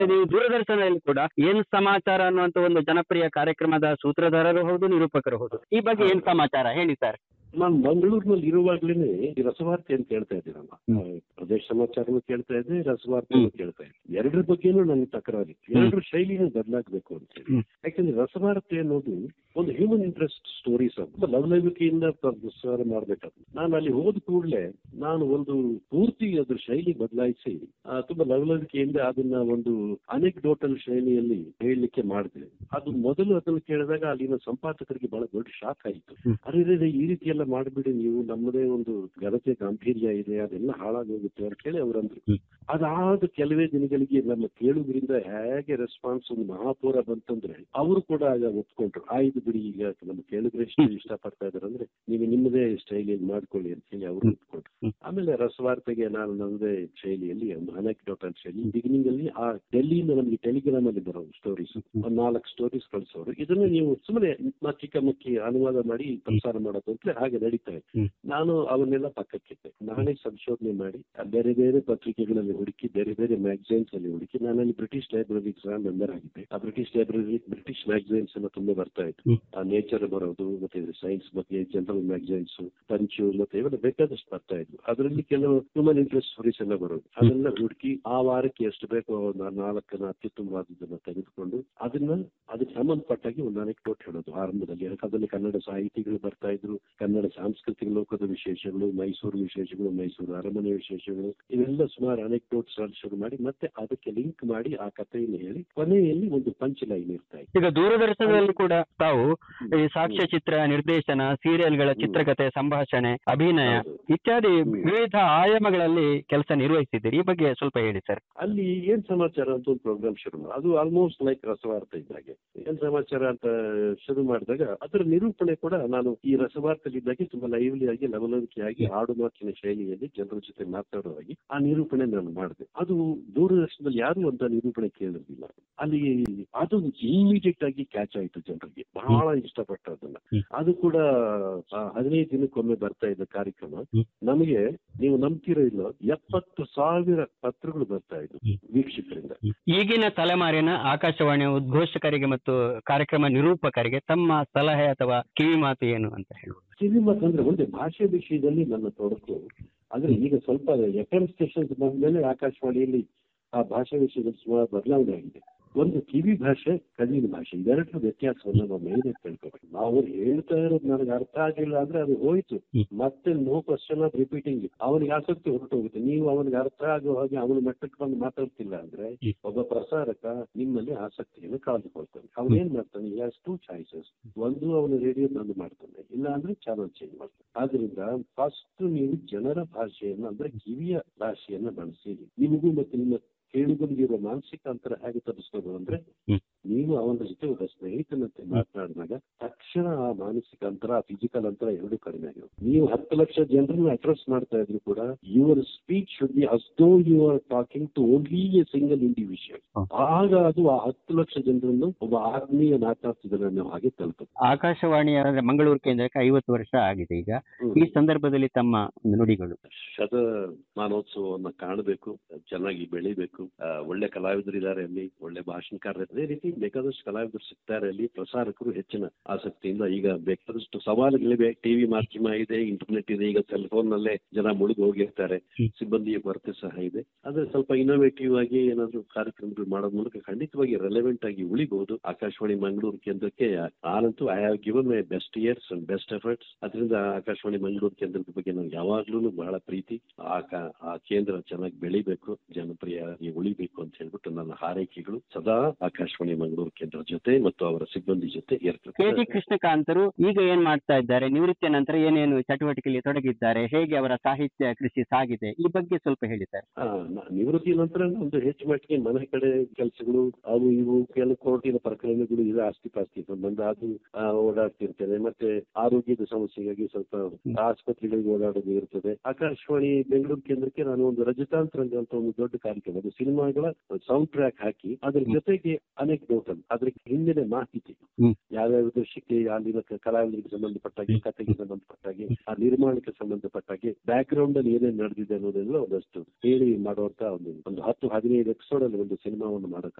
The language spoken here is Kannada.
ನೀವು ದೂರದರ್ಶನದಲ್ಲಿ ಕೂಡ ಏನ್ ಸಮಾಚಾರ ಅನ್ನುವಂತ ಒಂದು ಜನಪ್ರಿಯ ಕಾರ್ಯಕ್ರಮದ ಸೂತ್ರಧಾರರು ಹೌದು ನಿರೂಪಕರು ಹೌದು ಈ ಬಗ್ಗೆ ಏನ್ ಸಮಾಚಾರ ಹೇಳಿ ಸರ್ ನಾನು ಮಂಗಳೂರಿನಲ್ಲಿ ಇರುವಾಗ್ಲೇನೆ ಈ ರಸವಾರ್ತೆ ಅಂತ ಕೇಳ್ತಾ ಇದ್ದೀನಮ್ಮ ಹ್ಮ್. ಪ್ರದೇಶ ಸಮಾಚಾರನೂ ಕೇಳ್ತಾ ಇದ್ದೆ ರಸವಾರ್ತೆನೂ ಕೇಳ್ತಾ ಇದ್ದೆ ಎರಡರ ಬಗ್ಗೆನೂ ನನಗೆ ತಕರಾರಿತ್ತು ಎರಡರ ಶೈಲಿನೂ ಬದಲಾಗಬೇಕು ಅಂತ ಹೇಳಿ ಹ್ಮ್. ಯಾಕಂದ್ರೆ ರಸವಾರ್ತೆ ಅನ್ನೋದು ಒಂದು ಹ್ಯೂಮನ್ ಇಂಟ್ರೆಸ್ಟ್ ಸ್ಟೋರೀಸ್ ಅದು ಲವಲವಿಕೆಯಿಂದ ಪ್ರಸಾರ ಮಾಡ್ಬೇಕಾದ್ರೆ ನಾನು ಅಲ್ಲಿ ಹೋದ ಕೂಡಲೇ ನಾನು ಒಂದು ಪೂರ್ತಿ ಅದ್ರ ಶೈಲಿ ಬದಲಾಯಿಸಿ ಆ, ತುಂಬಾ ಲವಲವಿಕೆಯಿಂದ ಅದನ್ನ ಒಂದು ಅನೆಕ್ಡೋಟಲ್ ಶೈಲಿಯಲ್ಲಿ ಹೇಳಲಿಕ್ಕೆ ಮಾಡಿದೆ ಅದು ಮೊದಲು ಅದನ್ನು ಕೇಳಿದಾಗ ಅಲ್ಲಿನ ಸಂಪಾದಕರಿಗೆ ಬಹಳ ದೊಡ್ಡ ಶಾಕ್ ಆಯಿತು ಹ್ಮ್. ಅರೆ ಈ ರೀತಿ ಎಲ್ಲ ಮಾಡಿಬಿಡಿ ನೀವು ನಮ್ಮದೇ ಒಂದು ಘನತೆ ಗಾಂಭೀರ್ಯ ಇದೆ ಅದೆಲ್ಲ ಹಾಳಾಗೋಗುತ್ತೆ ಅಂತ ಹೇಳಿ ಅವರಂದ್ರು ಹ್ಮ್. ಅದಾದ ಕೆಲವೇ ದಿನಗಳಿಗೆ ನಮ್ಮ ಕೇಳುಗರಿಂದ ಹೇಗೆ ರೆಸ್ಪಾನ್ಸ್ ಒಂದು ಮಹಾಪೂರ ಬಂತಂದ್ರೆ ಅವರು ಕೂಡ ಆಗ ಒಪ್ಕೊಂಡ್ರು ಆಯ್ತು ಬಿಡಿ ಈಗ ನಮ್ಮ ಕೇಳುಗರು ಎಷ್ಟು ಇಷ್ಟಪಡ್ತಾ ಇದಾರೆ ಅಂದ್ರೆ ನೀವು ನಿಮ್ಮದೇ ಶೈಲಿಯಲ್ಲಿ ಮಾಡ್ಕೊಳ್ಳಿ ಅಂತ ಹೇಳಿ ಅವರು ಒಪ್ಕೊಂಡ್ರು ಹ್ಮ್. ಆಮೇಲೆ ರಸವಾರ್ತೆಗೆ ನಾನು ನಮ್ಮದೇ ಶೈಲಿಯಲ್ಲಿ ಒಂದು ಅನೆಕ್ಡೋಟಲ್ ಶೈಲಿ ಬಿಗಿನಿಂಗ್ ಅಲ್ಲಿ ಆ ಡೆಲ್ಲಿಯಿಂದ ನಮಗೆ ಟೆಲಿಗ್ರಾಮ್ ಅಲ್ಲಿ ಬರೋ ಸ್ಟೋರೀಸ್ ಒಂದ್ ನಾಲ್ಕು ಸ್ಟೋರೀಸ್ ಕಳಿಸೋರು ಇದನ್ನ ನೀವು ಸುಮ್ಮನೆ ಚಿಕ್ಕ ಮುಕ್ಕಿ ಅನುವಾದ ಮಾಡಿ ಪ್ರಸಾರ ಮಾಡೋದು ಅಂತ ಹಾಗೆ ನಡೀತಾ ಇದೆ ಹ್ಮ್. ನಾನು ಅವನ್ನೆಲ್ಲ ಪಕ್ಕಕ್ಕಿದ್ದೆ ನಾನೇ ಸಂಶೋಧನೆ ಮಾಡಿ ಆ ಬೇರೆ ಬೇರೆ ಪತ್ರಿಕೆಗಳಲ್ಲಿ ಹುಡುಕಿ ಬೇರೆ ಬೇರೆ ಮ್ಯಾಗಝೈನ್ಸ್ ಅಲ್ಲಿ ಹುಡುಕಿ ನಾನಲ್ಲಿ ಬ್ರಿಟಿಷ್ ಲೈಬ್ರರಿ ಮೆಂಬರ್ ಆಗಿದ್ದೆ ಆ ಬ್ರಿಟಿಷ್ ಲೈಬ್ರರಿ ಬ್ರಿಟಿಷ್ ಮ್ಯಾಗಝೈನ್ಸ್ ಎಲ್ಲ ತುಂಬಾ ಬರ್ತಾ ಇತ್ತು ಹ್ಮ್. ಆ ನೇಚರ್ ಬರೋದು ಮತ್ತೆ ಸೈನ್ಸ್ ಬಗ್ಗೆ ಜನರಲ್ ಮ್ಯಾಗಝೈನ್ಸ್ ಪಂಚು ಮತ್ತೆ ಇವೆಲ್ಲ ಬೇಕಾದಷ್ಟು ಬರ್ತಾ ಇದ್ವು ಅದರಲ್ಲಿ ಕೆಲವು ಹ್ಯೂಮನ್ ಇಂಟ್ರೆಸ್ಟ್ ಸ್ಟೋರೀಸ್ ಎಲ್ಲ ಬರೋದು ಅದೆಲ್ಲ ಹುಡುಕಿ ಆ ವಾರಕ್ಕೆ ಎಷ್ಟು ಬೇಕೋ ಒಂದು ನಾಲ್ಕನ್ನ ಅತ್ಯುತ್ತಮವಾದದನ್ನ ತೆಗೆದುಕೊಂಡು ಅದನ್ನ ಅದಕ್ಕೆ ಸಂಬಂಧಪಟ್ಟಾಗಿ ಒಂದು ಅನೆಕ್ಡೋಟ್ ಹೇಳೋದು ಆರಂಭದಲ್ಲಿ ಅದರಲ್ಲಿ ಕನ್ನಡ ಸಾಹಿತಿಗಳು ಬರ್ತಾ ಇದ್ರು ಕನ್ನಡ ಸಾಂಸ್ಕೃತಿಕ ಲೋಕದ ವಿಶೇಷಗಳು ಮೈಸೂರು ವಿಶೇಷಗಳು ಮೈಸೂರು ಅರಮನೆ ವಿಶೇಷಗಳು ಇವೆಲ್ಲ ಸುಮಾರು ಅನೆಕ್ಡೋಟ್ಸ್ ಶುರು ಮಾಡಿ ಮತ್ತೆ ಅದಕ್ಕೆ ಲಿಂಕ್ ಮಾಡಿ ಆ ಕಥೆಯನ್ನು ಹೇಳಿ ಕೊನೆಯಲ್ಲಿ ಒಂದು ಪಂಚ್ ಲೈನ್ ಇರ್ತಾ ಇತ್ತು ಈಗ ದೂರದರ್ಶನದಲ್ಲಿ ಕೂಡ ತಾವು ಈ ಸಾಕ್ಷ್ಯ ಚಿತ್ರ ನಿರ್ದೇಶನ ಸೀರಿಯಲ್ಗಳ ಚಿತ್ರಕಥೆ ಸಂಭಾಷಣೆ ಅಭಿನಯ ಹೌದು. ಇತ್ಯಾದಿ ಹ್ಮ್. ವಿವಿಧ ಆಯಾಮಗಳಲ್ಲಿ ಕೆಲಸ ನಿರ್ವಹಿಸಿದ್ದೀರಿ ಈ ಬಗ್ಗೆ ಸ್ವಲ್ಪ ಹೇಳಿ ಸರ್ ಅಲ್ಲಿ ಏನ್ ಸಮಾಚಾರ ಅಂತ ಒಂದು ಪ್ರೋಗ್ರಾಮ್ ಶುರು ಮಾಡಿ ಅದು ಆಲ್ಮೋಸ್ಟ್ ಲೈಕ್ ರಸವಾರ್ತೆ ಇದ್ದಾಗೆ ಏನ್ ಸಮಾಚಾರ ಅಂತ ಶುರು ಮಾಡಿದಾಗ ಅದರ ನಿರೂಪಣೆ ಕೂಡ ನಾನು ಈ ರಸವಾರ್ತೆಲಿದ್ದಾಗೆ ತುಂಬಾ ಲೈವ್ಲಿ ಆಗಿ ಲವಲವಿಕೆಯಾಗಿ ಹಾಡು ಮಾತಿನ ಶೈಲಿಯಲ್ಲಿ ಜನರ ಜೊತೆ ಮಾತಾಡೋ ಹಾಗೆ ಆ ನಿರೂಪಣೆ ನಾನು ಮಾಡಿದೆ ಅದು ದೂರದರ್ಶನದಲ್ಲಿ ಯಾರು ಅಂತ ನಿರೂಪಣೆ ಕೇಳಿರ್ಲಿಲ್ಲ ಅಲ್ಲಿ ಅದು ಇಮಿಡಿಯೇಟ್ ಆಗಿ ಕ್ಯಾಚ್ ಆಯ್ತು ಜನರಿಗೆ ಬಹಳ ಇಷ್ಟಪಟ್ಟ ಅದನ್ನ ಹ್ಮ್. ಅದು ಕೂಡ ಆ, ಹದಿನೈದು ದಿನಕ್ಕೊಮ್ಮೆ ಬರ್ತಾ ಇದ್ದ ಕಾರ್ಯಕ್ರಮ ಹ್ಮ್. ನಮಗೆ ನೀವು ನಂಬ್ತಿರೋ ಇಲ್ಲೋ ಎಪ್ಪತ್ತು ಸಾವಿರ ಪತ್ರಗಳು ಬರ್ತಾ ಇದ್ವು ಹ್ಮ್. ವೀಕ್ಷಕರಿಂದ ಈಗಿನ ತಲೆಮಾರಿನ ಆಕಾಶವಾಣಿಯ ಉದ್ಘೋಷಕರಿಗೆ ಮತ್ತು ಕಾರ್ಯಕ್ರಮ ನಿರೂಪಕರಿಗೆ ತಮ್ಮ ಸಲಹೆ ಅಥವಾ ಕಿವಿ ಮಾತು ಏನು ಅಂತ ಹೇಳ್ಬೋದು ಸಿನಿಮಾ ಅಂದ್ರೆ ಒಂದೇ ಭಾಷೆ ವಿಷಯದಲ್ಲಿ ನನ್ನ ತೊಡಕು ಆದ್ರೆ ಈಗ ಸ್ವಲ್ಪ ಎಫ್ ಎಂ ಸ್ಟೇಷನ್ಸ್ ಬಂದ್ಮೇಲೆ ಆಕಾಶವಾಣಿಯಲ್ಲಿ ಆ ಭಾಷೆ ವಿಷಯದಲ್ಲಿ ಸುಮಾರು ಬದಲಾವಣೆ ಆಗಿದೆ ಒಂದು ಕಿವಿ ಭಾಷೆ ಕಣ್ಣಿನ ಭಾಷೆ ಇವೆರಡರ ವ್ಯತ್ಯಾಸವನ್ನು ನಾವು ಮೇಯ್ನಾಗಿ ತಿಳ್ಕೊಬೇಕು ನಾವು ಹೇಳ್ತಾ ಇರೋದು ನನಗೆ ಅರ್ಥ ಆಗಿಲ್ಲ ಅಂದ್ರೆ ಅದು ಹೋಯ್ತು ಹ್ಮ್. ಮತ್ತೆ ನೋ ಕ್ವಶನ್ ಆಫ್ ರಿಪೀಟಿಂಗ್ ಅವನಿಗೆ ಆಸಕ್ತಿ ಹೊರಟೋಗುತ್ತೆ ನೀವು ಅವನಿಗೆ ಅರ್ಥ ಆಗೋ ಹಾಗೆ ಅವನ ಮಟ್ಟಕ್ಕೆ ಬಂದು ಮಾತಾಡ್ತಿಲ್ಲ ಅಂದ್ರೆ ಹ್ಮ್. ಒಬ್ಬ ಪ್ರಸಾರಕ ನಿಮ್ಮಲ್ಲಿ ಆಸಕ್ತಿಯನ್ನು ಕಳೆದುಕೊಳ್ತಾನೆ ಅವನು ಏನ್ ಮಾಡ್ತಾನೆ ಈ ಹ್ಯಾಸ್ ಟೂ ಚಾಯ್ಸಸ್ ಒಂದು ಅವನು ರೇಡಿಯೋ ಬಂದು ಮಾಡ್ತಾನೆ ಇಲ್ಲ ಅಂದ್ರೆ ಚಾನಲ್ ಚೇಂಜ್ ಮಾಡ್ತಾನೆ ಆದ್ರಿಂದ ಫಸ್ಟ್ ನೀವು ಜನರ ಭಾಷೆಯನ್ನ ಅಂದ್ರೆ ಕಿವಿಯ ಭಾಷೆಯನ್ನ ಬಳಸಿ ನಿಮಗೂ ಮತ್ತೆ ನಿಮ್ಮ ಕೇಳುಗರಿಗಿರೋ ಮಾನಸಿಕ ಅಂತರ ಹೇಗೆ ತಪ್ಪಿಸ್ಕೋದು ಅಂದ್ರೆ ಹ್ಮ್. ನೀವು ಅವನ ಜೊತೆ ಒಬ್ಬ ಸ್ನೇಹಿತನಂತೆ ಮಾತನಾಡಿದಾಗ ತಕ್ಷಣ ಆ ಮಾನಸಿಕ ಅಂತರ ಫಿಸಿಕಲ್ ಅಂತರ ಎರಡು ಕಡಿಮೆ ಆಗಿರುತ್ತೆ ನೀವು ಹತ್ತು ಲಕ್ಷ ಜನರನ್ನ ಅಡ್ರೆಸ್ ಮಾಡ್ತಾ ಇದ್ರು ಕೂಡ your speech should be as though you are talking to only a single individual hmm. ಆಗ ಅದು ಆ ಹತ್ತು ಲಕ್ಷ ಜನರನ್ನು ಒಬ್ಬ ಆತ್ಮೀಯ ಮಾತಾಡ್ತಿದ್ದಾರೆ ಅನ್ನೋ ಹಾಗೆ ತಲುಪುತ್ತೆ ಆಕಾಶವಾಣಿಯ ಅಂದ್ರೆ ಮಂಗಳೂರು ಕೇಂದ್ರಕ್ಕೆ ಐವತ್ತು ವರ್ಷ ಆಗಿದೆ ಈಗ ಹ್ಮ್. ಈ ಸಂದರ್ಭದಲ್ಲಿ ತಮ್ಮ ಒಂದು ನುಡಿಗಳು ಶತ ಮಾನೋತ್ಸವವನ್ನ ಕಾಣಬೇಕು ಚೆನ್ನಾಗಿ ಬೆಳಿಬೇಕು ಆ, ಒಳ್ಳೆ ಕಲಾವಿದರಿದ್ದಾರೆ ಅಲ್ಲಿ ಒಳ್ಳೆ ಭಾಷಣಕಾರರು ಅದೇ ರೀತಿ ಬೇಕಾದಷ್ಟು ಕಲಾವಿದರು ಸಿಗ್ತಾರೆ ಅಲ್ಲಿ ಪ್ರಸಾರಕರು ಹೆಚ್ಚಿನ ಆಸಕ್ತಿಯಿಂದ ಈಗ ಬೇಕಾದಷ್ಟು ಸವಾಲುಗಳಿವೆ ಟಿವಿ ಮಾಧ್ಯಮ ಇದೆ ಇಂಟರ್ನೆಟ್ ಇದೆ ಈಗ ಸೆಲ್ ಫೋನ್ ನಲ್ಲೇ ಜನ ಮುಳುಗಿ ಹೋಗಿರ್ತಾರೆ ಹ್ಮ್. ಸಿಬ್ಬಂದಿಯ ಕೊರತೆ ಸಹ ಇದೆ ಆದ್ರೆ ಸ್ವಲ್ಪ ಇನೋವೇಟಿವ್ ಆಗಿ ಏನಾದ್ರು ಕಾರ್ಯಕ್ರಮಗಳು ಮಾಡೋದ್ ಮೂಲಕ ಖಂಡಿತವಾಗಿ ರೆಲೆವೆಂಟ್ ಆಗಿ ಉಳಿಬಹುದು ಆಕಾಶವಾಣಿ ಮಂಗಳೂರು ಕೇಂದ್ರಕ್ಕೆ ನಾನಂತೂ I have given my best years and best efforts ಅದರಿಂದ ಆಕಾಶವಾಣಿ ಮಂಗಳೂರು ಕೇಂದ್ರದ ಬಗ್ಗೆ ನನಗೆ ಯಾವಾಗ್ಲೂ ಬಹಳ ಪ್ರೀತಿ ಆ ಕ- ಆ ಕೇಂದ್ರ ಚೆನ್ನಾಗಿ ಬೆಳಿಬೇಕು ಜನಪ್ರಿಯವಾಗಿ ಉಳಿಬೇಕು ಅಂತ ಹೇಳ್ಬಿಟ್ಟು ನನ್ನ ಹಾರೈಕೆಗಳು ಸದಾ ಆಕಾಶವಾಣಿ ಮಂಗಳೂರು ಕೇಂದ್ರ ಜೊತೆ ಮತ್ತು ಅವರ ಸಿಬ್ಬಂದಿ ಜೊತೆ ಕೆ ಜಿ ಇರ್ತದೆ ಕೃಷ್ಣಕಾಂತರು ಈಗ ಏನ್ ಮಾಡ್ತಾ ಇದ್ದಾರೆ ನಿವೃತ್ತಿಯ ನಂತರ ಏನೇನು ಚಟುವಟಿಕೆಯಲ್ಲಿ ತೊಡಗಿದ್ದಾರೆ ಹೇಗೆ ಅವರ ಸಾಹಿತ್ಯ ಕೃಷಿ ಸಾಗಿದೆ ಈ ಬಗ್ಗೆ ಸ್ವಲ್ಪ ಹೇಳಿ ಸರ್ ಆ, ನ- ನಿವೃತ್ತಿ ನಂತರ ಒಂದು ಹೆಚ್ಚು ಮಟ್ಟಿಗೆ ಮನೆ ಕಡೆ ಕೆಲಸಗಳು ಅವು ಇವು ಕೆಲವು ಕೋರ್ಟಿನ ಪ್ರಕರಣಗಳು ಇದೆ ಆಸ್ತಿ ಪಾಸ್ತಿ ಸಂಬಂಧ ಅದು ಆ, ಓಡಾಡ್ತಿರ್ತೇನೆ ಮತ್ತೆ ಆರೋಗ್ಯದ ಸಮಸ್ಯೆಗಾಗಿ ಸ್ವಲ್ಪ ಆಸ್ಪತ್ರೆಗಳಿಗೆ ಓಡಾಡೋದು ಇರ್ತದೆ ಆಕಾಶವಾಣಿ ಬೆಂಗಳೂರು ಕೇಂದ್ರಕ್ಕೆ ನಾನು ಒಂದು ರಜತಾಂತರಂಗ ಅಂತ ಒಂದು ದೊಡ್ಡ ಕಾರ್ಯಕ್ರಮ ಅದು ಸಿನಿಮಾಗಳ ಸೌಂಡ್ ಟ್ರ್ಯಾಕ್ ಹಾಕಿ ಅದ್ರ ಜೊತೆಗೆ ಅನೇಕ ಟೋಟಲ್ ಅದ್ರ ಹಿಂದಿನ ಮಾಹಿತಿ ಹ್ಮ್. ಯಾವ್ಯಾವ ದೃಶ್ಯಕ್ಕೆ ಅಲ್ಲಿನ ಕ- ಕಲಾವಿದರಿಗೆ ಸಂಬಂಧಪಟ್ಟಾಗೆ ಕಥೆಗೆ ಸಂಬಂಧಪಟ್ಟಾಗೆ ಆ ನಿರ್ಮಾಣಕ್ಕೆ ಸಂಬಂಧಪಟ್ಟಾಗೆ ಬ್ಯಾಕ್ ಗ್ರೌಂಡ್ ಅಲ್ಲಿ ಏನೇನ್ ನಡೆದಿದೆ ಅನ್ನೋದೆಲ್ಲ ಒಂದಷ್ಟು ಹೇಳಿ ಮಾಡುವಂತ ಒಂದು ಒಂದು ಹತ್ತು ಹದಿನೈದು ಎಪಿಸೋಡ್ ಅಲ್ಲಿ ಒಂದು ಸಿನಿಮಾವನ್ನು ಮಾಡೋಕೆ